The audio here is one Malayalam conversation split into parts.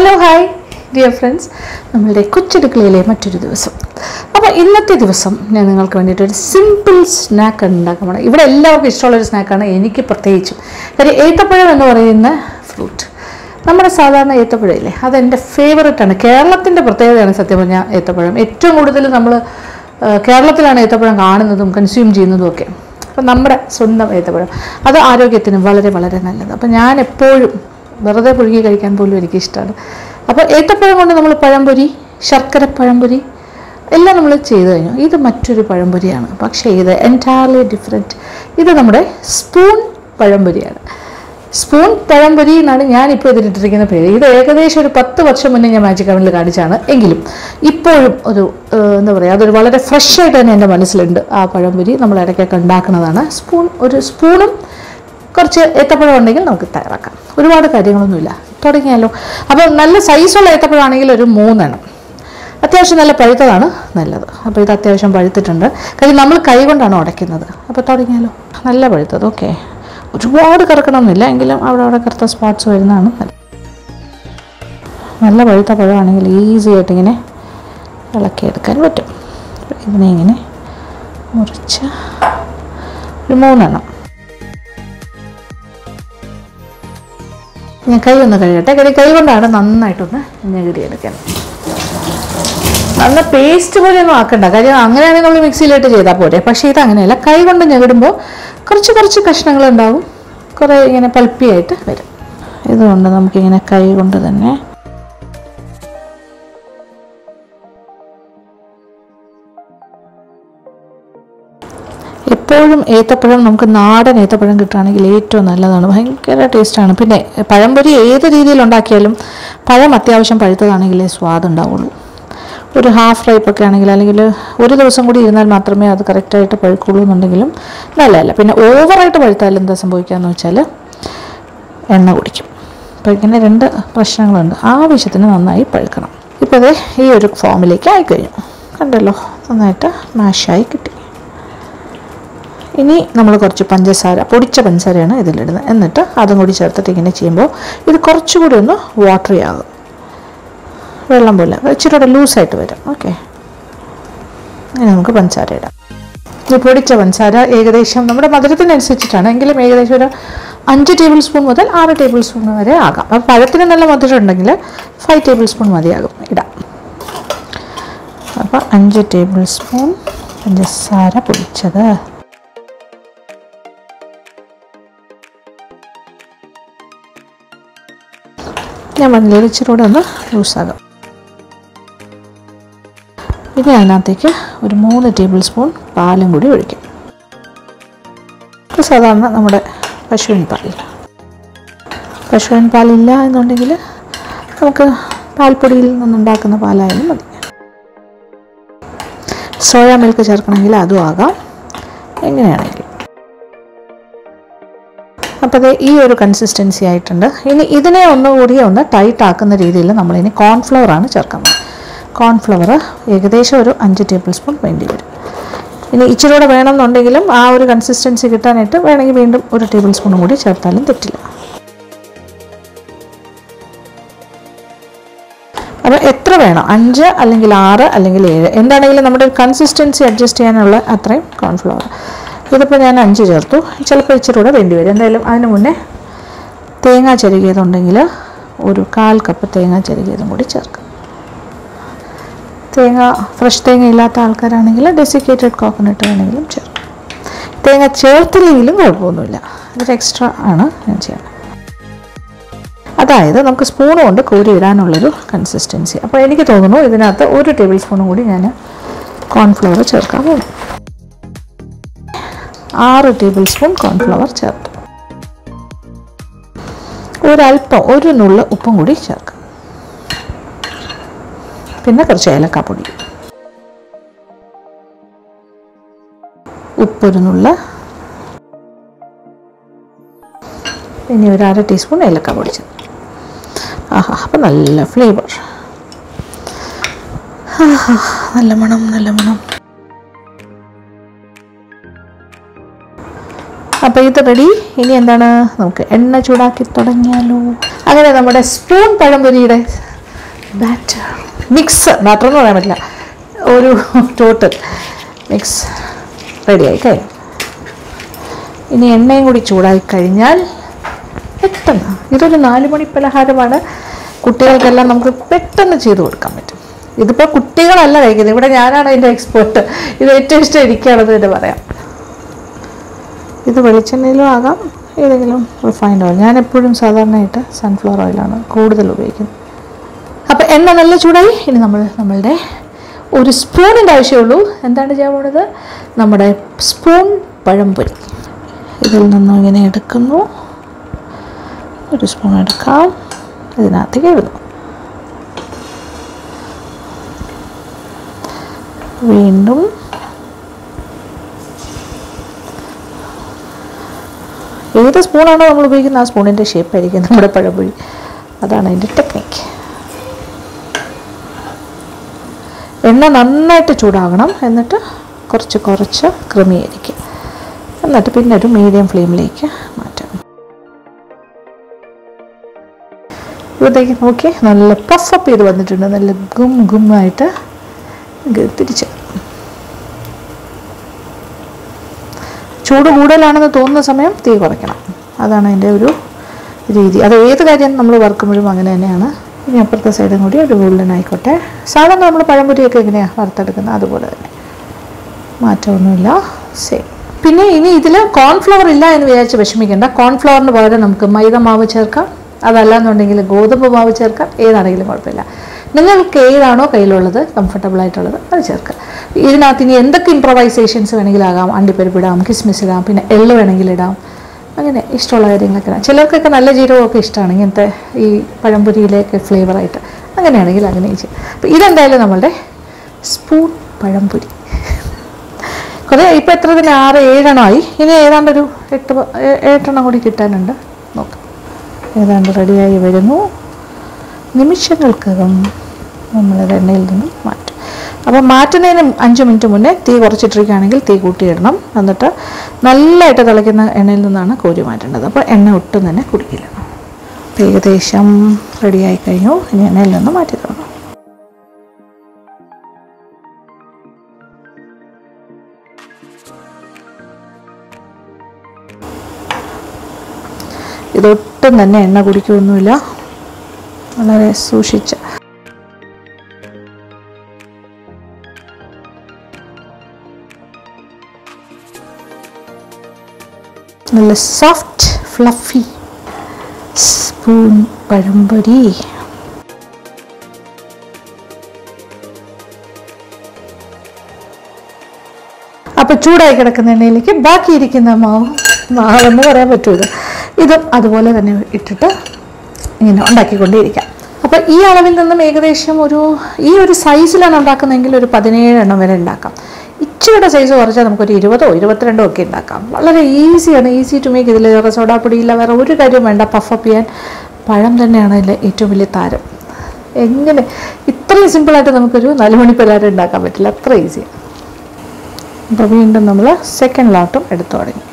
ഹലോ ഹായ് ഡിയർ ഫ്രണ്ട്സ് നമ്മളുടെ കൊച്ചടുക്കളയിലെ മറ്റൊരു ദിവസം അപ്പോൾ ഇന്നത്തെ ദിവസം ഞാൻ നിങ്ങൾക്ക് വേണ്ടിയിട്ട് ഒരു സിമ്പിൾ സ്നാക്ക് ഉണ്ടാക്കാൻ പോകണം ഇവിടെ എല്ലാവർക്കും ഇഷ്ടമുള്ളൊരു സ്നാക്കാണ് എനിക്ക് പ്രത്യേകിച്ചും കാര്യം ഏത്തപ്പഴം എന്ന് പറയുന്ന ഫ്രൂട്ട് നമ്മുടെ സാധാരണ ഏത്തപ്പഴമില്ലേ അതെൻ്റെ ഫേവററ്റാണ് കേരളത്തിൻ്റെ പ്രത്യേകതയാണ് സത്യം പറഞ്ഞാൽ ഏത്തപ്പഴം ഏറ്റവും കൂടുതൽ നമ്മൾ കേരളത്തിലാണ് ഏത്തപ്പഴം കാണുന്നതും കൺസ്യൂം ചെയ്യുന്നതും ഒക്കെ അപ്പം നമ്മുടെ സ്വന്തം ഏത്തപ്പഴം അത് ആരോഗ്യത്തിന് വളരെ വളരെ നല്ലത് അപ്പം ഞാൻ എപ്പോഴും വെറുതെ പുഴുകി കഴിക്കാൻ പോലും എനിക്കിഷ്ടമാണ് അപ്പോൾ ഏത്തപ്പഴം കൊണ്ട് നമ്മൾ പഴംപൊരി ശർക്കര പഴംപൊരി എല്ലാം നമ്മൾ ചെയ്തു കഴിഞ്ഞു ഇത് മറ്റൊരു പഴംപൊരിയാണ് പക്ഷേ ഇത് എൻറ്റയർലി ഡിഫറെൻറ്റ് ഇത് നമ്മുടെ സ്പൂൺ പഴംപൊരിയാണ് സ്പൂൺ പഴംപൊരി എന്നാണ് ഞാനിപ്പോൾ ഇതിലിട്ടിരിക്കുന്ന പേര് ഇത് ഏകദേശം ഒരു പത്ത് വർഷം മുന്നേ ഞാൻ മാജിക് അവനിൽ കാണിച്ചാണ് എങ്കിലും ഇപ്പോഴും ഒരു ഏഹ്, എന്താ പറയുക അതൊരു വളരെ ഫ്രഷ് ആയിട്ട് തന്നെ എൻ്റെ മനസ്സിലുണ്ട് ആ പഴംപൊരി നമ്മൾ ഇടയ്ക്കൊക്കെ ഉണ്ടാക്കുന്നതാണ് സ്പൂൺ ഒരു സ്പൂണും കുറച്ച് ഏത്തപ്പഴം ഉണ്ടെങ്കിൽ നമുക്ക് തയ്യാറാക്കാം ഒരുപാട് കാര്യങ്ങളൊന്നുമില്ല തുടങ്ങിയാലോ അപ്പോൾ നല്ല സൈസുള്ള ഏത്തപ്പഴമാണെങ്കിൽ ഒരു മൂന്നെണ്ണം അത്യാവശ്യം നല്ല പഴുത്തതാണ് നല്ലത് അപ്പോൾ ഇത് അത്യാവശ്യം പഴുത്തിട്ടുണ്ട് കാര്യം നമ്മൾ കൈ കൊണ്ടാണ് ഉടയ്ക്കുന്നത് അപ്പോൾ തുടങ്ങിയാലോ നല്ല പഴുത്തത് ഓക്കെ ഒരുപാട് കറക്കണമെന്നില്ല എങ്കിലും അവിടെ അവിടെ കറുത്ത സ്പോട്ട്സ് വരുന്നതാണ് നല്ലത് നല്ല പഴുത്ത പഴമാണെങ്കിൽ ഈസി ആയിട്ട് ഇങ്ങനെ ഇളക്കിയെടുക്കാൻ പറ്റും അപ്പോൾ ഇതിനെ ഇങ്ങനെ മുറിച്ച് ഒരു മൂന്നെണ്ണം ഞാൻ കൈ ഒന്ന് കഴുകട്ടെ കാര്യം കൈ കൊണ്ടാണ് നന്നായിട്ടൊന്ന് ഞെകിടിയെടുക്കാൻ നല്ല പേസ്റ്റ് പോലെ ഒന്നും ആക്കണ്ട കാര്യം അങ്ങനെയാണെങ്കിൽ നമ്മൾ മിക്സിയിലിട്ട് ചെയ്താൽ പോരെ പക്ഷേ ഇത് അങ്ങനെയല്ല കൈ കൊണ്ട് ഞെകിടുമ്പോൾ കുറച്ച് കുറച്ച് കഷ്ണങ്ങൾ ഉണ്ടാവും കുറേ ഇങ്ങനെ പൾപ്പിയായിട്ട് വരും ഇതുകൊണ്ട് നമുക്കിങ്ങനെ കൈ കൊണ്ട് തന്നെ എപ്പോഴും ഏത്തപ്പഴം നമുക്ക് നാടൻ ഏത്തപ്പഴം കിട്ടുകയാണെങ്കിൽ ഏറ്റവും നല്ലതാണ് ഭയങ്കര ടേസ്റ്റാണ് പിന്നെ പഴംപൊരി ഏത് രീതിയിൽ ഉണ്ടാക്കിയാലും പഴം അത്യാവശ്യം പഴുത്തതാണെങ്കിലേ സ്വാദ് ഉണ്ടാവുള്ളൂ ഒരു ഹാഫ് റൈപ്പ് ഒക്കെ ആണെങ്കിൽ അല്ലെങ്കിൽ ഒരു ദിവസം കൂടി ഇരുന്നാൽ മാത്രമേ അത് കറക്റ്റായിട്ട് പഴുക്കുള്ളൂ എന്നുണ്ടെങ്കിലും നല്ലതല്ല പിന്നെ ഓവറായിട്ട് പഴുത്താൽ എന്താ സംഭവിക്കുകയെന്ന് വെച്ചാൽ എണ്ണ കുടിക്കും അപ്പോൾ ഇങ്ങനെ രണ്ട് പ്രശ്നങ്ങളുണ്ട് ആവശ്യത്തിന് നന്നായി പഴുക്കണം ഇപ്പോൾ അത് ഈ ഒരു ഫോമിലേക്ക് ആയിക്കഴിഞ്ഞു കണ്ടല്ലോ നന്നായിട്ട് മാഷായി കിട്ടി ഇനി നമ്മൾ കുറച്ച് പഞ്ചസാര പൊടിച്ച പഞ്ചസാരയാണ് ഇതിലിടുന്നത് എന്നിട്ട് അതും കൂടി ചേർത്തിട്ട് ഇങ്ങനെ ചെയ്യുമ്പോൾ ഇത് കുറച്ചുകൂടി ഒന്ന് വാട്ടറി ആകും വെള്ളം പോലെ ഇച്ചിരി കൂടെ ലൂസായിട്ട് വരും ഓക്കെ ഇനി നമുക്ക് പഞ്ചസാര ഇടാം ഈ പൊടിച്ച പഞ്ചസാര ഏകദേശം നമ്മുടെ മധുരത്തിനനുസരിച്ചിട്ടാണ് എങ്കിലും ഏകദേശം ഒരു അഞ്ച് ടേബിൾ സ്പൂൺ മുതൽ ആറ് ടേബിൾ സ്പൂൺ വരെ ആകാം അപ്പോൾ പഴത്തിന് നല്ല മധുരം ഉണ്ടെങ്കിൽ ഫൈവ് ടേബിൾ സ്പൂൺ മതിയാകും ഇടാം അപ്പോൾ അഞ്ച് ടേബിൾ സ്പൂൺ പഞ്ചസാര പൊടിച്ചത് ഞാൻ പറഞ്ഞില്ല ഇച്ചിരി കൂടെ ഒന്ന് ലൂസാകാം ഇനി അതിനകത്തേക്ക് ഒരു മൂന്ന് ടേബിൾ സ്പൂൺ പാലും കൂടി ഒഴിക്കും ഇത് സാധാരണ നമ്മുടെ പശുവിൻ പാൽ പശുവിൻ പാലില്ല എന്നുണ്ടെങ്കിൽ നമുക്ക് പാൽപ്പൊടിയിൽ നിന്നുണ്ടാക്കുന്ന പാലായാലും മതി സോയ മിൽക്ക് ചേർക്കണമെങ്കിൽ അതും ആകാം എങ്ങനെയാണെങ്കിലും അപ്പോൾ അത് ഈ ഒരു കൺസിസ്റ്റൻസി ആയിട്ടുണ്ട് ഇനി ഇതിനെ ഒന്നുകൂടി ഒന്ന് ടൈറ്റ് ആക്കുന്ന രീതിയിൽ നമ്മളിനി കോൺഫ്ലവർ ആണ് ചേർക്കുന്നത് കോൺഫ്ലവർ ഏകദേശം ഒരു അഞ്ച് ടേബിൾ സ്പൂൺ വേണ്ടി വരും ഇനി ഇച്ചിരി കൂടെ വേണമെന്നുണ്ടെങ്കിലും ആ ഒരു കൺസിസ്റ്റൻസി കിട്ടാനായിട്ട് വേണമെങ്കിൽ വീണ്ടും ഒരു ടേബിൾ സ്പൂണും കൂടി ചേർത്താലും തെറ്റില്ല അപ്പോൾ എത്ര വേണം അഞ്ച് അല്ലെങ്കിൽ ആറ് അല്ലെങ്കിൽ ഏഴ് എന്താണെങ്കിലും നമ്മുടെ കൺസിസ്റ്റൻസി അഡ്ജസ്റ്റ് ചെയ്യാനുള്ള അത്രയും കോൺഫ്ലവർ ഇതിപ്പോൾ ഞാൻ അഞ്ച് ചേർത്തു ചിലപ്പോൾ ഇച്ചിരി കൂടെ വേണ്ടി വരും എന്തായാലും അതിന് മുന്നേ തേങ്ങ ചെരുകിയതുണ്ടെങ്കിൽ ഒരു കാൽ കപ്പ് തേങ്ങ ചെരുകിയതും കൂടി ചേർക്കാം തേങ്ങ ഫ്രഷ് തേങ്ങ ഇല്ലാത്ത ആൾക്കാരാണെങ്കിൽ ഡെസിക്കേറ്റഡ് കോക്കനട്ട് വേണമെങ്കിലും ചേർക്കാം തേങ്ങ ചേർത്തില്ലെങ്കിലും കുഴപ്പമൊന്നുമില്ല ഇതൊരു എക്സ്ട്രാ ആണ് ഞാൻ ചെയ്യുന്നത് അതായത് നമുക്ക് സ്പൂൺ കൊണ്ട് കോരി ഇടാനുള്ളൊരു കൺസിസ്റ്റൻസി അപ്പോൾ എനിക്ക് തോന്നുന്നു ഇതിനകത്ത് ഒരു ടേബിൾ സ്പൂണും കൂടി ഞാൻ കോൺഫ്ലവർ ചേർക്കാൻ പോകുന്നു ആറ് ടേബിൾ സ്പൂൺ കോൺഫ്ലവർ ചേർത്തു ഒരല്പം ഒരു നുള്ള് ഉപ്പും കൂടി ചേർക്കാം പിന്നെ കുറച്ച് ഏലക്കാപ്പൊടി ഉപ്പൊരു നുള്ള് ഇനി ഒരു അര ടീസ്പൂൺ ഏലക്കാപ്പൊടി ചേർക്കും ആഹാ അപ്പം നല്ല ഫ്ലേവർ ആഹാ നല്ല മണം നല്ല മണം അപ്പോൾ ഇത് റെഡി ഇനി എന്താണ് നമുക്ക് എണ്ണ ചൂടാക്കി തുടങ്ങിയാലോ അങ്ങനെ നമ്മുടെ സ്പൂൺ പഴംപൊരിയുടെ ബാറ്റർ മിക്സ് ബാറ്റർ എന്ന് പറയാൻ പറ്റില്ല ഒരു ടോട്ടൽ മിക്സ് റെഡിയായി കഴിഞ്ഞു ഇനി എണ്ണയും കൂടി ചൂടായി കഴിഞ്ഞാൽ പെട്ടെന്ന് ഇതൊരു നാല് മണി പലഹാരമാണ് കുട്ടികൾക്കെല്ലാം നമുക്ക് പെട്ടെന്ന് ചെയ്ത് കൊടുക്കാൻ പറ്റും ഇതിപ്പോൾ കുട്ടികളല്ല കഴിക്കുന്നത് ഇവിടെ ഞാനാണ് അതിൻ്റെ എക്സ്പേർട്ട് ഇത് ഏറ്റവും ഇഷ്ടം എനിക്കാണെന്ന് തന്നെ പറയാം ഇത് വെളിച്ചെണ്ണയിലും ആകാം ഏതെങ്കിലും റിഫൈൻഡ് ഓയിൽ ഞാൻ എപ്പോഴും സാധാരണയായിട്ട് സൺഫ്ലവർ ഓയിലാണ് കൂടുതൽ ഉപയോഗിക്കുന്നത് അപ്പോൾ എണ്ണ നല്ല ചൂടായി ഇനി നമ്മൾ നമ്മളുടെ ഒരു സ്പൂണിൻ്റെ ആവശ്യമുള്ളൂ എന്താണ് ചെയ്യാൻ പോണത് നമ്മുടെ സ്പൂൺ പഴംപൊരി ഇതിൽ നിന്നും ഇങ്ങനെ എടുക്കുന്നു ഒരു സ്പൂൺ എടുക്കാം ഇതിനകത്തേക്ക് ഇടുന്നു വീണ്ടും ഏത് സ്പൂണാണോ നമ്മൾ ഉപയോഗിക്കുന്നത് ആ സ്പൂണിൻ്റെ ഷേപ്പായിരിക്കും നമ്മുടെ പഴംപൊരി അതാണ് അതിൻ്റെ ടെക്നിക്ക് എണ്ണ നന്നായിട്ട് ചൂടാകണം എന്നിട്ട് കുറച്ച് കുറച്ച് ക്രമീകരിക്കുക എന്നിട്ട് പിന്നെ ഒരു മീഡിയം ഫ്ലെയിമിലേക്ക് മാറ്റാം ഇവിടത്തേക്ക് നോക്കി നല്ല പഫപ്പ് ചെയ്ത് വന്നിട്ടുണ്ട് നല്ല ഗും ഗുമ്മായിട്ട് തിരിച്ച് ചൂട് കൂടുതലാണെന്ന് തോന്നുന്ന സമയം തീ കുറയ്ക്കണം അതാണ് അതിൻ്റെ ഒരു രീതി അത് ഏത് കാര്യം നമ്മൾ വറുക്കുമ്പോഴും അങ്ങനെ തന്നെയാണ് ഇനി അപ്പുറത്തെ സൈഡും കൂടി ഒരു ഗോൾഡൻ ആയിക്കോട്ടെ സാധാരണ നമ്മൾ പഴംപൊരിയൊക്കെ എങ്ങനെയാണ് വറുത്തെടുക്കുന്നത് അതുപോലെ തന്നെ മാറ്റമൊന്നുമില്ല സെയിം പിന്നെ ഇനി ഇതിൽ കോൺഫ്ലവർ ഇല്ല എന്ന് വിചാരിച്ച് വിഷമിക്കേണ്ട കോൺഫ്ലവറിന് പകരം നമുക്ക് മൈദ മാവ് ചേർക്കാം അതല്ല എന്നുണ്ടെങ്കിൽ ഗോതമ്പ് മാവ് ചേർക്കാം ഏതാണെങ്കിലും കുഴപ്പമില്ല നിങ്ങൾക്ക് ഏതാണോ കയ്യിലുള്ളത് കംഫർട്ടബിൾ ആയിട്ടുള്ളത് അത് ചേർക്കുക ഇതിനകത്ത് ഇനി എന്തൊക്കെ ഇംപ്രവൈസേഷൻസ് വേണമെങ്കിലും ആകാം അണ്ടിപ്പരിപ്പ് ഇടാം കിസ്മിസ് ഇടാം പിന്നെ എള്ള് വേണമെങ്കിൽ ഇടാം അങ്ങനെ ഇഷ്ടമുള്ള കാര്യങ്ങളൊക്കെ ഇടാം ചിലർക്കൊക്കെ നല്ല ജീരകമൊക്കെ ഇഷ്ടമാണ് ഇങ്ങനത്തെ ഈ പഴംപൊരിയിലേക്ക് ഫ്ലേവറായിട്ട് അങ്ങനെയാണെങ്കിൽ അങ്ങനെ ചെയ്യും അപ്പോൾ ഇതെന്തായാലും നമ്മളുടെ സ്പൂൺ പഴംപൊരി കുറേ ഇപ്പോൾ എത്ര തന്നെ ആറ് ഏഴെണ്ണമായി ഇനി ഏതാണ്ട് ഒരു എട്ട് പ- ഏ- എട്ടെണ്ണം കൂടി കിട്ടാനുണ്ട് നോക്കാം ഏതാണ്ട് റെഡിയായി വരുന്നു നിമിഷങ്ങൾക്കകം നമ്മളത് എണ്ണയിൽ നിന്നും മാറ്റും അപ്പോൾ മാറ്റുന്നതിന് അഞ്ച് മിനിറ്റ് മുന്നേ തീ കുറച്ചിട്ടിരിക്കുകയാണെങ്കിൽ തീ കൂട്ടിയിടണം എന്നിട്ട് നല്ലതായിട്ട് തിളയ്ക്കുന്ന എണ്ണയിൽ നിന്നാണ് കോരി മാറ്റേണ്ടത് അപ്പോൾ എണ്ണ ഒട്ടും തന്നെ കുടിക്കില്ല അപ്പോൾ ഏകദേശം റെഡിയായി കഴിഞ്ഞു ഇനി എണ്ണയിൽ നിന്ന് മാറ്റി തുടങ്ങാം ഇതൊട്ടും തന്നെ എണ്ണ കുടിക്കുകയൊന്നുമില്ല വളരെ സൂക്ഷിച്ച് നല്ല സോഫ്റ്റ് ഫ്ലഫി സ്പൂൺ പഴംപൊരി അപ്പോൾ ചൂടായി കിടക്കുന്ന എണ്ണയിലേക്ക് ബാക്കിയിരിക്കുന്ന മാവ് മാവെന്ന് പറയാൻ പറ്റൂല ഇതും അതുപോലെ തന്നെ ഇട്ടിട്ട് ഇങ്ങനെ ഉണ്ടാക്കിക്കൊണ്ടേയിരിക്കാം അപ്പോൾ ഈ അളവിൽ നിന്നും ഏകദേശം ഒരു ഈ ഒരു സൈസിലാണ് ഉണ്ടാക്കുന്നതെങ്കിൽ ഒരു പതിനേഴ് എണ്ണം വരെ ഉണ്ടാക്കാം ഇച്ചിരിയുടെ സൈസ് കുറച്ചാൽ നമുക്കൊരു ഇരുപതോ ഇരുപത്തിരണ്ടോ ഒക്കെ ഉണ്ടാക്കാം വളരെ ഈസിയാണ് ഈസി ടു മേക്ക് ഇതിൽ വേറെ സോഡാപ്പൊടിയില്ല വേറെ ഒരു കാര്യം വേണ്ട പഫപ്പ് ചെയ്യാൻ പഴം തന്നെയാണ് അതിലെ ഏറ്റവും വലിയ താരം എങ്ങനെ ഇത്രയും സിമ്പിളായിട്ട് നമുക്കൊരു നാല് മണി പലഹാരം ഉണ്ടാക്കാൻ പറ്റില്ല അത്ര ഈസിയാണ് അപ്പോൾ വീണ്ടും നമ്മൾ സെക്കൻഡ് ലോട്ടും എടുത്തു തുടങ്ങി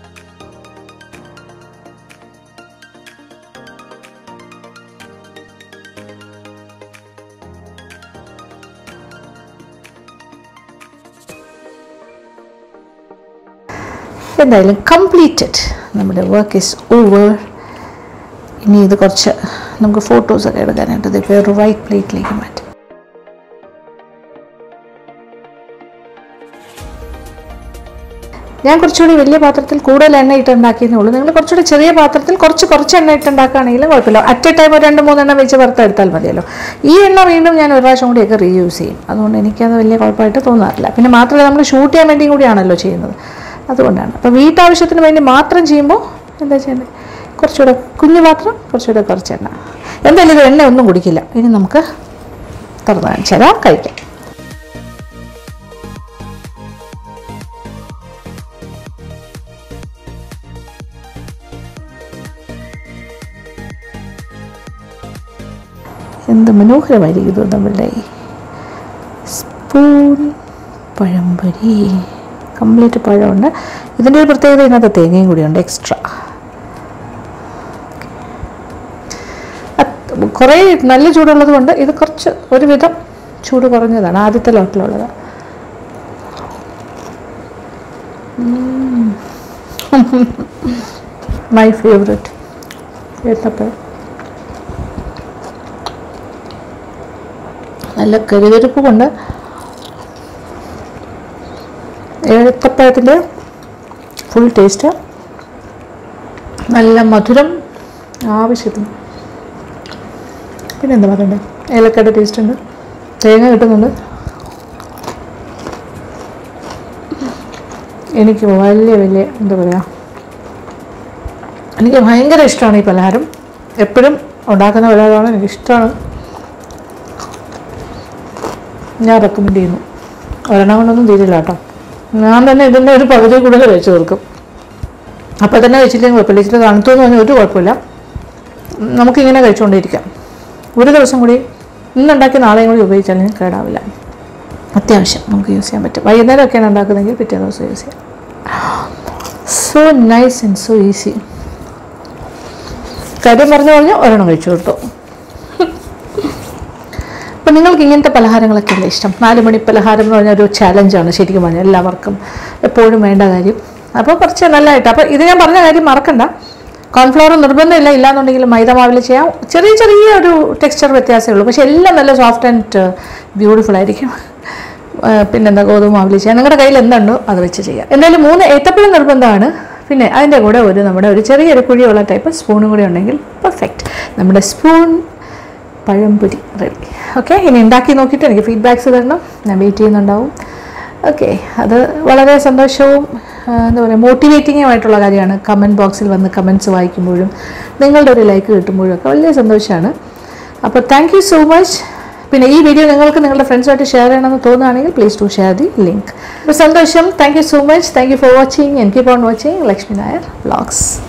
എന്തായാലും കംപ്ലീറ്റഡ് നമ്മുടെ വർക്ക് ഈസ് ഓവർ ഇനി ഇത് കുറച്ച് നമുക്ക് ഫോട്ടോസൊക്കെ എടുക്കാനായിട്ട് ഇതിപ്പോൾ ഒരു വൈറ്റ് പ്ലേറ്റിലേക്ക് മാറ്റാം ഞാൻ കുറച്ചുകൂടി വലിയ പാത്രത്തിൽ കൂടുതൽ എണ്ണ ഇട്ട് ഉണ്ടാക്കിയെന്നേ ഉള്ളൂ നിങ്ങൾ കുറച്ചുകൂടി ചെറിയ പാത്രത്തിൽ കുറച്ച് കുറച്ച് എണ്ണ ഇട്ട് ഉണ്ടാക്കുകയാണെങ്കിലും കുഴപ്പമില്ല അറ്റ് എ ടൈം ഒരു രണ്ട് മൂന്നെണ്ണം വെച്ച് വറുത്തെടുത്താൽ മതിയല്ലോ ഈ എണ്ണ വീണ്ടും ഞാൻ ഒരു പ്രാവശ്യം കൂടിയൊക്കെ റീയൂസ് ചെയ്യും അതുകൊണ്ട് എനിക്കത് വലിയ കുഴപ്പമായിട്ട് തോന്നാറില്ല പിന്നെ മാത്രമല്ല നമ്മൾ ഷൂട്ട് ചെയ്യാൻ വേണ്ടിയും കൂടിയാണല്ലോ ചെയ്യുന്നത് അതുകൊണ്ടാണ് അപ്പോൾ വീട്ടാവശ്യത്തിന് വേണ്ടി മാത്രം ചെയ്യുമ്പോൾ എന്താ ചെയ്യേണ്ടത് കുറച്ചുകൂടെ കുഞ്ഞു പാത്രം കുറച്ചുകൂടെ കുറച്ച് എണ്ണ എന്തായാലും ഇത് എണ്ണ ഒന്നും കുടിക്കില്ല ഇനി നമുക്ക് തുറന്ന് കാണിച്ചു തരാം കഴിക്കാം എന്ത് മനോഹരമായിരിക്കും ഇത് നമ്മളുടെ ഈ സ്പൂൺ പഴംപൊരി കംപ്ലീറ്റ് പഴമുണ്ട് ഇതിൻ്റെ ഒരു പ്രത്യേകത ഇതിനകത്ത് തേങ്ങയും കൂടിയുണ്ട് എക്സ്ട്രാ കുറേ നല്ല ചൂടുള്ളത് കൊണ്ട് ഇത് കുറച്ച് ഒരുവിധം ചൂട് കുറഞ്ഞതാണ് ആദ്യത്തെ ലോട്ടിലുള്ളത് മൈ ഫേവററ്റ് ഏത്തപ്പഴം നല്ല കരുതരുപ്പ് കൊണ്ട് ഏത്തപ്പഴത്തിൻ്റെ ഫുൾ ടേസ്റ്റ് നല്ല മധുരം ആവശ്യത്തിന് പിന്നെ എന്താ പറയണ്ടേ ഏലക്കയുടെ ടേസ്റ്റ് ഉണ്ട് തേങ്ങ കിട്ടുന്നുണ്ട് എനിക്ക് വലിയ വലിയ എന്താ പറയുക എനിക്ക് ഭയങ്കര ഇഷ്ടമാണ് ഈ പലഹാരം എപ്പോഴും ഉണ്ടാക്കുന്ന പലഹാരമാണ് എനിക്ക് ഇഷ്ടമാണ് ഞാൻ റെക്കമെൻഡ് ചെയ്യുന്നു ഒരെണ്ണം കൊണ്ടൊന്നും തീരില്ല കേട്ടോ ഞാൻ തന്നെ ഇതിൻ്റെ ഒരു പകുതി കൂടുതൽ വെച്ച് തീർക്കും അപ്പോൾ തന്നെ വെച്ചില്ലെങ്കിൽ കുഴപ്പമില്ല ഇച്ചിരി തണുത്തു എന്ന് പറഞ്ഞാൽ ഒരു കുഴപ്പമില്ല നമുക്കിങ്ങനെ കഴിച്ചുകൊണ്ടിരിക്കാം ഒരു ദിവസം കൂടി ഇന്നുണ്ടാക്കി നാളെയും കൂടി ഉപയോഗിച്ചാലും കേടാവില്ല അത്യാവശ്യം നമുക്ക് യൂസ് ചെയ്യാൻ പറ്റും വൈകുന്നേരമൊക്കെയാണ് ഉണ്ടാക്കുന്നതെങ്കിൽ പിറ്റേ ദിവസം യൂസ് ചെയ്യാം so nice and so easy കാര്യം പറഞ്ഞു പറഞ്ഞാൽ ഒരെണ്ണം കഴിച്ചു കൊടുത്തു അപ്പം നിങ്ങൾക്ക് ഇങ്ങനത്തെ പലഹാരങ്ങളൊക്കെ അല്ലേ ഇഷ്ടം നാല് മണി പലഹാരം എന്ന് പറഞ്ഞാൽ ഒരു ചാലഞ്ചാണ് ശരിക്കും പറഞ്ഞാൽ എല്ലാവർക്കും എപ്പോഴും വേണ്ട കാര്യം അപ്പോൾ കുറച്ച് നല്ലതായിട്ട് അപ്പോൾ ഇത് ഞാൻ പറഞ്ഞ കാര്യം മറക്കണ്ട കോൺഫ്ലവർ നിർബന്ധമില്ല ഇല്ലാന്നുണ്ടെങ്കിൽ മൈദ മാവിൽ ചെയ്യാം ചെറിയ ചെറിയ ഒരു ടെക്സ്ചർ വ്യത്യാസമേ ഉള്ളൂ പക്ഷേ എല്ലാം നല്ല സോഫ്റ്റ് ആൻഡ് ബ്യൂട്ടിഫുൾ ആയിരിക്കും ആ, പിന്നെന്താ ഗോതമ്പ് മാവിൽ ചെയ്യാം നിങ്ങളുടെ കയ്യിൽ എന്തുണ്ടോ അത് വെച്ച് ചെയ്യാം എന്തായാലും മൂന്ന് ഏത്തപ്പഴം നിർബന്ധമാണ് പിന്നെ അതിൻ്റെ കൂടെ ഒരു നമ്മുടെ ഒരു ചെറിയൊരു കുഴിയുള്ള ടൈപ്പ് സ്പൂണും കൂടി ഉണ്ടെങ്കിൽ പെർഫെക്റ്റ് നമ്മുടെ സ്പൂൺ പഴംപൊരി റെഡി ഓക്കെ ഇനി ഉണ്ടാക്കി നോക്കിയിട്ട് എനിക്ക് ഫീഡ്ബാക്ക്സ് തരണം ഞാൻ വെയിറ്റ് ചെയ്യുന്നുണ്ടാവും ഓക്കെ അത് വളരെ സന്തോഷവും ആ, എന്താ പറയുക മോട്ടിവേറ്റിംഗും ആയിട്ടുള്ള കാര്യമാണ് കമൻറ്റ് ബോക്സിൽ വന്ന് കമൻറ്റ്സ് വായിക്കുമ്പോഴും നിങ്ങളുടെ ഒരു ലൈക്ക് കിട്ടുമ്പോഴും ഒക്കെ വലിയ സന്തോഷമാണ് അപ്പോൾ താങ്ക് യു സോ മച്ച് പിന്നെ ഈ വീഡിയോ നിങ്ങൾക്ക് നിങ്ങളുടെ ഫ്രണ്ട്സുമായിട്ട് ഷെയർ ചെയ്യണമെന്ന് തോന്നുകയാണെങ്കിൽ please to share the link അപ്പോൾ സന്തോഷം thank you so much thank you for watching and keep on watching Lakshmi Nair vlogs